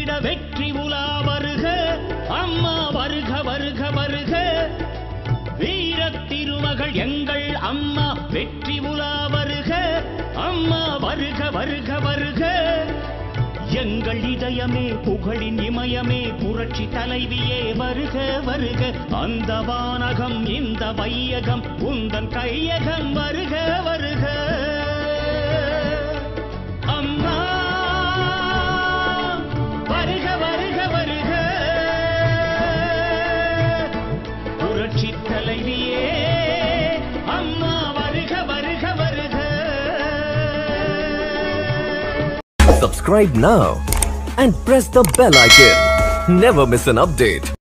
வந்திட வெற்றி உலா வருக அம்மா வருக வருக வருக வீரத் திருமகள் எங்கள் அம்மா வெற்றி உலா வருக அம்மா வருக வருக வருக எங்கள் இதயமே புகழின் இமயமே புரட்சி தலைவியே வருக வருக அந்த வானகம் இந்த வையகம் உந்தன் கையகம் வருக வருக அம்மா வருக வருக வருக புரட்சி தலைவியே அம்மா வருக வருக வருக Subscribe now and press the bell icon. Never miss an update.